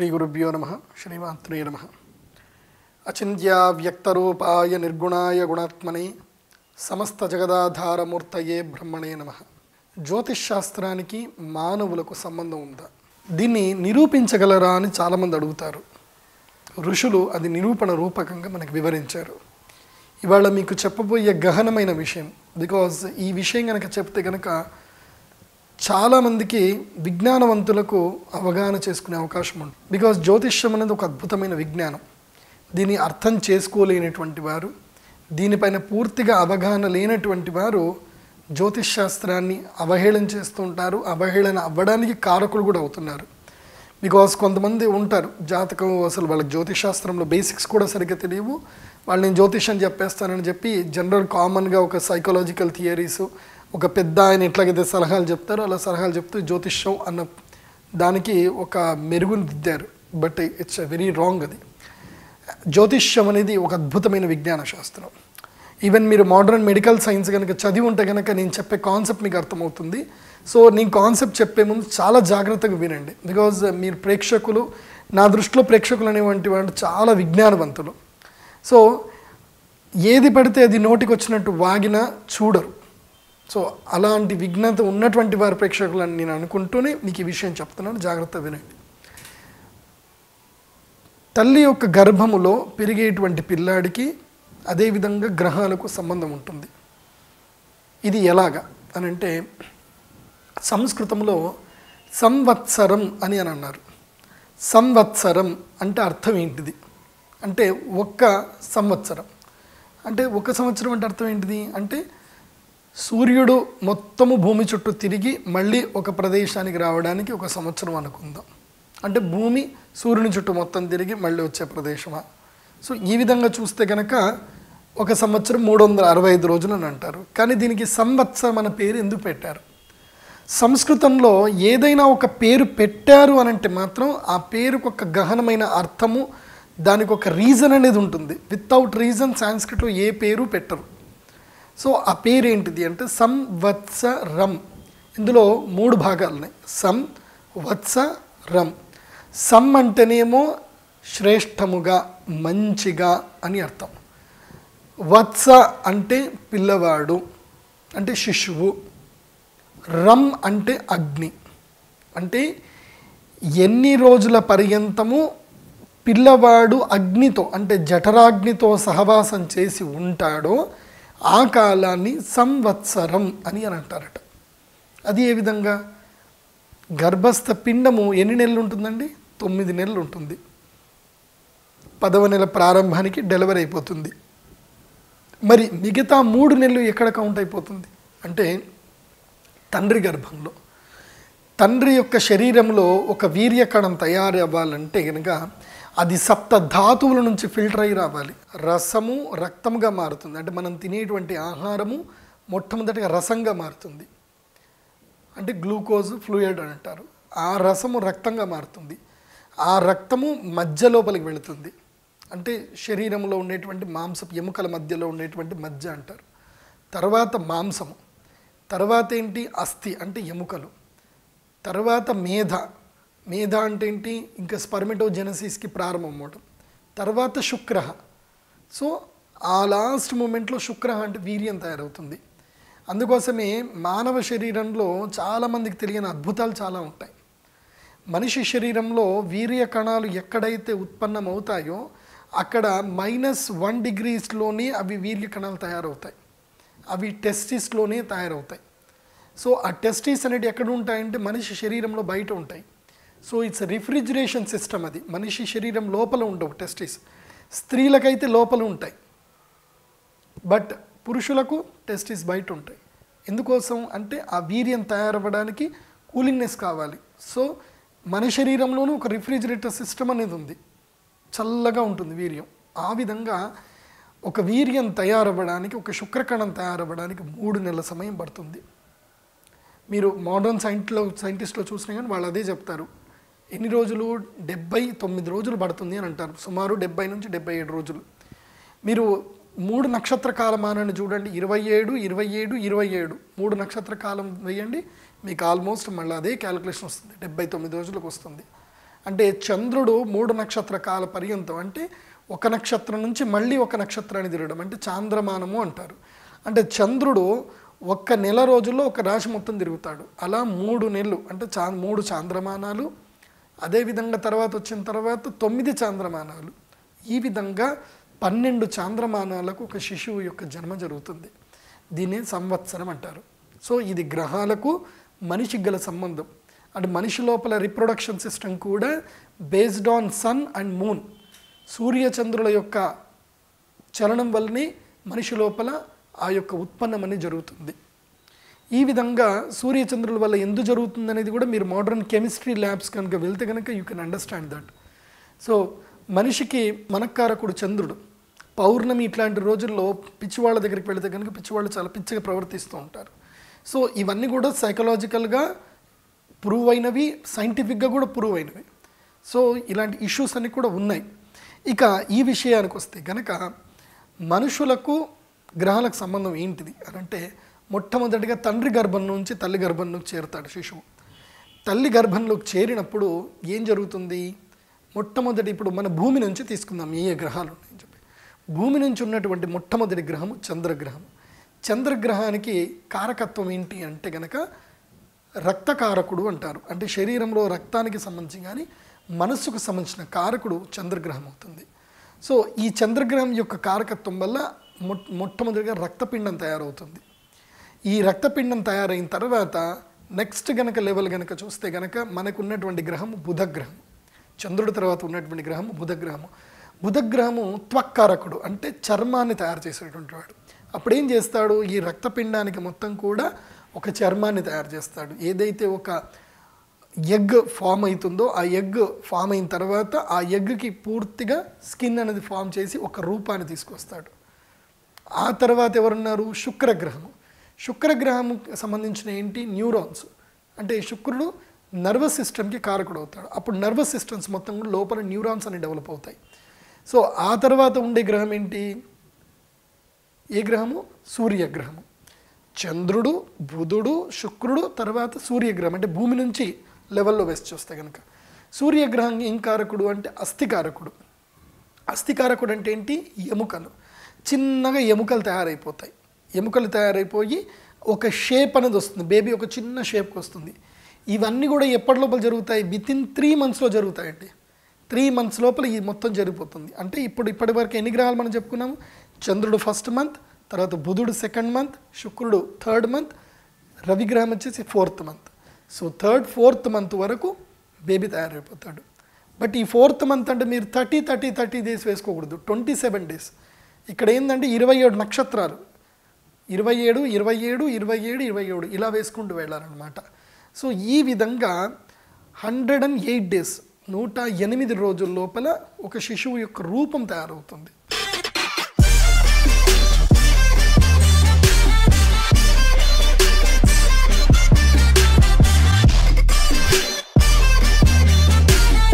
శ్రీ గురుభ్యో నమ శ్రీమాత్రే నమ అచింత్యా వ్యక్తరూపాయ నిర్గుణాయ గుణాత్మనే సమస్త జగదాధారమూర్తయే బ్రహ్మణే నమ జ్యోతిష్ శాస్త్రానికి మానవులకు సంబంధం ఉందా దీన్ని నిరూపించగలరా అని చాలామంది అడుగుతారు ఋషులు అది నిరూపణ రూపకంగా మనకు వివరించారు ఇవాళ మీకు చెప్పబోయే గహనమైన విషయం బికాజ్ ఈ విషయం కనుక చెప్తే కనుక చాలామందికి విజ్ఞానవంతులకు అవగాహన చేసుకునే అవకాశం ఉంది బికాజ్ జ్యోతిష్యం అనేది ఒక అద్భుతమైన విజ్ఞానం దీన్ని అర్థం చేసుకోలేనటువంటి వారు దీనిపైన పూర్తిగా అవగాహన లేనటువంటి వారు జ్యోతిష్ శాస్త్రాన్ని అవహేళన చేస్తూ ఉంటారు అవహేళన అవ్వడానికి కారకులు కూడా అవుతున్నారు బికాస్ కొంతమంది ఉంటారు జాతకం అసలు వాళ్ళకి జ్యోతిష్ శాస్త్రంలో బేసిక్స్ కూడా సరిగ్గా తెలియవు వాళ్ళు నేను జ్యోతిష్యం చెప్పేస్తానని చెప్పి జనరల్ కామన్గా ఒక సైకలాజికల్ థియరీస్ ఒక పెద్ద ఆయన ఎట్లాగైతే సలహాలు చెప్తారో అలా సలహాలు చెప్తూ జ్యోతిష్యం అన్న దానికి ఒక మెరుగుని దిద్దారు బట్ ఇట్స్ వెరీ రాంగ్ అది జ్యోతిష్యం అనేది ఒక అద్భుతమైన విజ్ఞాన శాస్త్రం ఈవెన్ మీరు మోడర్న్ మెడికల్ సైన్స్ కనుక చదివి ఉంటే కనుక నేను చెప్పే కాన్సెప్ట్ మీకు అర్థమవుతుంది సో నేను కాన్సెప్ట్ చెప్పే ముందు చాలా జాగ్రత్తగా వినండి బికాజ్ మీరు ప్రేక్షకులు నా దృష్టిలో ప్రేక్షకులు అనేవంటి వాళ్ళు చాలా విజ్ఞానవంతులు సో ఏది పడితే అది నోటికి వచ్చినట్టు వాగినా చూడరు సో అలాంటి విఘ్నత ఉన్నటువంటి వారి ప్రేక్షకులని నేను అనుకుంటూనే మీకు ఈ విషయం చెప్తున్నాను జాగ్రత్త వినండి తల్లి యొక్క గర్భములో పెరిగేటువంటి పిల్లాడికి అదేవిధంగా గ్రహాలకు సంబంధం ఉంటుంది ఇది ఎలాగా అని అంటే సంస్కృతంలో సంవత్సరం అని అని అన్నారు సంవత్సరం అంటే అర్థం ఏంటిది అంటే ఒక్క సంవత్సరం అంటే ఒక సంవత్సరం అంటే అర్థం ఏంటిది అంటే సూర్యుడు మొత్తము భూమి చుట్టూ తిరిగి మళ్ళీ ఒక ప్రదేశానికి రావడానికి ఒక సంవత్సరం అనుకుందాం అంటే భూమి సూర్యుని చుట్టూ మొత్తం తిరిగి మళ్ళీ వచ్చే ప్రదేశమా సో ఈ విధంగా చూస్తే కనుక ఒక సంవత్సరం మూడు వందల అరవై ఐదు రోజులు అని అంటారు కానీ దీనికి సంవత్సరం అనే పేరు ఎందుకు పెట్టారు సంస్కృతంలో ఏదైనా ఒక పేరు పెట్టారు అని అంటే మాత్రం ఆ పేరుకు ఒక గహనమైన అర్థము దానికి ఒక రీజన్ అనేది ఉంటుంది వితౌట్ రీజన్ సాంస్క్రిట్లో ఏ పేరు పెట్టరు సో ఆ పేరు ఏంటిది అంటే సంవత్సరం ఇందులో మూడు భాగాలు ఉన్నాయి సం వత్స రం సం అంటేనేమో శ్రేష్టముగా మంచిగా అని అర్థం వత్స అంటే పిల్లవాడు అంటే శిశువు రం అంటే అగ్ని అంటే ఎన్ని రోజుల పర్యంతము పిల్లవాడు అగ్నితో అంటే జఠరాగ్నితో సహవాసం చేసి ఉంటాడో ఆ కాలాన్ని సంవత్సరం అని అని అంటారట అది ఏ విధంగా గర్భస్థ పిండము ఎన్ని నెలలు ఉంటుందండి తొమ్మిది నెలలు ఉంటుంది పదవ నెల ప్రారంభానికి డెలివరీ అయిపోతుంది మరి మిగతా మూడు నెలలు ఎక్కడ కౌంట్ అయిపోతుంది అంటే తండ్రి గర్భంలో తండ్రి యొక్క శరీరంలో ఒక వీర్యకణం తయారు అవ్వాలంటే కనుక అది సప్త ధాతువుల నుంచి ఫిల్టర్ అయి రావాలి రసము రక్తంగా మారుతుంది అంటే మనం తినేటువంటి ఆహారము మొట్టమొదటిగా రసంగా మారుతుంది అంటే గ్లూకోజ్ ఫ్లూయిడ్ అని అంటారు ఆ రసము రక్తంగా మారుతుంది ఆ రక్తము మధ్య లోపలికి వెళుతుంది అంటే శరీరంలో ఉండేటువంటి మాంసపు ఎముకల మధ్యలో ఉండేటువంటి మధ్య అంటారు తర్వాత మాంసము తర్వాత ఏంటి అస్థి అంటే ఎముకలు తర్వాత మేధ మేధ అంటే ఏంటి ఇంకా స్పర్మిటోజెనసిస్కి ప్రారంభం అవడం తర్వాత శుక్ర సో ఆ లాస్ట్ మూమెంట్లో శుక్ర అంటే వీర్యం తయారవుతుంది అందుకోసమే మానవ శరీరంలో చాలామందికి తెలియని అద్భుతాలు చాలా ఉంటాయి మనిషి శరీరంలో వీర్య కణాలు ఎక్కడైతే ఉత్పన్నమవుతాయో అక్కడ మైనస్ వన్ డిగ్రీస్లోనే అవి వీర్య కణాలు తయారవుతాయి అవి టెస్టిస్లోనే తయారవుతాయి సో ఆ టెస్టిస్ అనేవి ఎక్కడ ఉంటాయంటే మనిషి శరీరంలో బయట ఉంటాయి సో ఇట్స్ రిఫ్రిజిరేషన్ సిస్టమ్ అది మనిషి శరీరం లోపల ఉండవు టెస్టిస్ స్త్రీలకైతే లోపల ఉంటాయి బట్ పురుషులకు టెస్టిస్ బయట ఉంటాయి ఎందుకోసం అంటే ఆ వీర్యం తయారవ్వడానికి కూలింగ్నెస్ కావాలి సో మన శరీరంలోనూ ఒక రిఫ్రిజిరేటర్ సిస్టమ్ అనేది ఉంది చల్లగా ఉంటుంది వీర్యం ఆ విధంగా ఒక వీర్యం తయారవ్వడానికి ఒక శుక్రకణం తయారవ్వడానికి మూడు నెలల సమయం పడుతుంది మీరు మోడర్న్ సైంట్లో సైంటిస్ట్లో చూసినా కానీ వాళ్ళు అదే చెప్తారు ఎన్ని రోజులు డెబ్బై తొమ్మిది రోజులు పడుతుంది అని అంటారు సుమారు డెబ్బై నుంచి డెబ్బై ఏడు రోజులు మీరు మూడు నక్షత్ర కాలమానాన్ని చూడండి ఇరవై ఏడు ఇరవై ఏడు ఇరవై ఏడు మూడు నక్షత్ర కాలం వేయండి మీకు ఆల్మోస్ట్ మళ్ళీ అదే క్యాలిక్యులేషన్ వస్తుంది డెబ్బై తొమ్మిది రోజులకు వస్తుంది అంటే చంద్రుడు మూడు నక్షత్ర కాల పర్యంతం అంటే ఒక నక్షత్రం నుంచి మళ్ళీ ఒక నక్షత్రాన్ని తిరగడం అంటే చాంద్రమానము అంటారు అంటే చంద్రుడు ఒక్క నెల రోజుల్లో ఒక రాశి మొత్తం తిరుగుతాడు అలా మూడు నెలలు అంటే చా మూడు చాంద్రమానాలు అదేవిధంగా తర్వాత వచ్చిన తర్వాత తొమ్మిది చాంద్రమానాలు ఈ విధంగా పన్నెండు చాంద్రమానాలకు ఒక శిశువు యొక్క జన్మ జరుగుతుంది దీన్నే సంవత్సరం అంటారు సో ఇది గ్రహాలకు మనిషికి గల సంబంధం అంటే మనిషి లోపల రిప్రొడక్షన్ సిస్టమ్ కూడా based on sun and moon సూర్య చంద్రుల యొక్క చలనం వల్లనే మనిషి లోపల ఆ యొక్క ఉత్పన్నం అనేది జరుగుతుంది ఈ విధంగా సూర్యచంద్రుల వల్ల ఎందుకు జరుగుతుంది అనేది కూడా మీరు మోడర్న్ కెమిస్ట్రీ ల్యాబ్స్ కనుక వెళ్తే కనుక you can understand that so మనిషికి మనక్కారకుడు చంద్రుడు పౌర్ణమి ఇట్లాంటి రోజుల్లో పిచ్చివాళ్ళ దగ్గరికి వెళితే కనుక పిచ్చివాళ్ళు చాలా పిచ్చిగా ప్రవర్తిస్తూ ఉంటారు సో ఇవన్నీ కూడా సైకలాజికల్గా ప్రూవ్ అయినవి సైంటిఫిక్గా కూడా ప్రూవ్ అయినవి సో ఇలాంటి ఇష్యూస్ అన్నీ కూడా ఉన్నాయి ఇక ఈ విషయానికి వస్తే కనుక మనుషులకు గ్రహాలకు సంబంధం ఏంటిది అని అంటే మొట్టమొదటిగా తండ్రి గర్భం నుంచి తల్లి గర్భంలోకి చేరుతాడు శిశువు తల్లి గర్భంలోకి చేరినప్పుడు ఏం జరుగుతుంది మొట్టమొదటి ఇప్పుడు మన భూమి నుంచి తీసుకుందాం ఏ ఏ గ్రహాలు ఉన్నాయని చెప్పి భూమి నుంచి ఉన్నటువంటి మొట్టమొదటి గ్రహము చంద్రగ్రహం చంద్రగ్రహానికి కారకత్వం ఏంటి అంటే గనక రక్తకారకుడు అంటారు అంటే శరీరంలో రక్తానికి సంబంధించి కానీ మనస్సుకు సంబంధించిన కారకుడు చంద్రగ్రహం అవుతుంది సో ఈ చంద్రగ్రహం యొక్క కారకత్వం వల్ల మొట్ మొట్టమొదటిగా రక్తపిండం తయారవుతుంది ఈ రక్తపిండం తయారైన తర్వాత నెక్స్ట్ గనక లెవెల్ గనక చూస్తే గనక మనకు ఉన్నటువంటి గ్రహం బుధగ్రహం చంద్రుడి తర్వాత ఉన్నటువంటి గ్రహం బుధగ్రహము బుధగ్రహము త్వక్కారకుడు అంటే చర్మాన్ని తయారు చేసేటువంటి వాడు అప్పుడు ఏం చేస్తాడు ఈ రక్తపిండానికి మొత్తం కూడా ఒక చర్మాన్ని తయారు చేస్తాడు ఏదైతే ఒక ఎగ్ ఫామ్ అవుతుందో ఆ ఎగ్ ఫామ్ అయిన తర్వాత ఆ ఎగ్కి పూర్తిగా స్కిన్ అనేది ఫామ్ చేసి ఒక రూపాన్ని తీసుకొస్తాడు ఆ తర్వాత ఎవరున్నారు శుక్రగ్రహము శుక్రగ్రహము సంబంధించిన ఏంటి న్యూరాన్స్ అంటే శుక్రుడు నర్వస్ సిస్టమ్కి కారకుడు అవుతాడు అప్పుడు నర్వస్ సిస్టమ్స్ మొత్తం కూడా లోపల న్యూరాన్స్ అని డెవలప్ అవుతాయి సో ఆ తర్వాత ఉండే గ్రహం ఏంటి ఏ గ్రహము సూర్యగ్రహము చంద్రుడు బుధుడు శుక్రుడు తర్వాత సూర్యగ్రహం అంటే భూమి నుంచి లెవెల్లో వేసి చూస్తే కనుక సూర్యగ్రహం ఏం కారకుడు అంటే అస్థికారకుడు అస్థికారకుడు అంటే ఏంటి ఎముకలు చిన్నగా ఎముకలు తయారైపోతాయి ఎముకలు తయారైపోయి ఒక షేప్ అనేది వస్తుంది బేబీ ఒక చిన్న షేప్కి వస్తుంది ఇవన్నీ కూడా ఎప్పటి లోపల జరుగుతాయి విత్ ఇన్ త్రీ మంత్స్లో జరుగుతాయండి త్రీ మంత్స్ లోపల ఇది మొత్తం జరిగిపోతుంది అంటే ఇప్పుడు ఇప్పటి వరకు ఎన్ని గ్రహాలు మనం చెప్పుకున్నాము చంద్రుడు ఫస్ట్ మంత్ తర్వాత బుధుడు సెకండ్ మంత్ శుక్రుడు థర్డ్ మంత్ రవిగ్రహం వచ్చేసి fourth month so third fourth month వరకు బేబీ తయారైపోతాడు బట్ ఈ ఫోర్త్ మంత్ అంటే మీరు థర్టీ థర్టీ థర్టీ డేస్ వేసుకోకూడదు ట్వంటీ సెవెన్ డేస్ ఇక్కడ ఏంటంటే ఇరవై ఏడు నక్షత్రాలు ఇరవై ఏడు ఇరవై ఏడు ఇరవై ఏడు ఇరవై ఏడు ఇలా వేసుకుంటూ వెళ్ళాలన్నమాట సో ఈ విధంగా హండ్రెడ్ అండ్ ఎయిట్ డేస్ నూట ఎనిమిది రోజుల లోపల ఒక శిశువు యొక్క రూపం తయారవుతుంది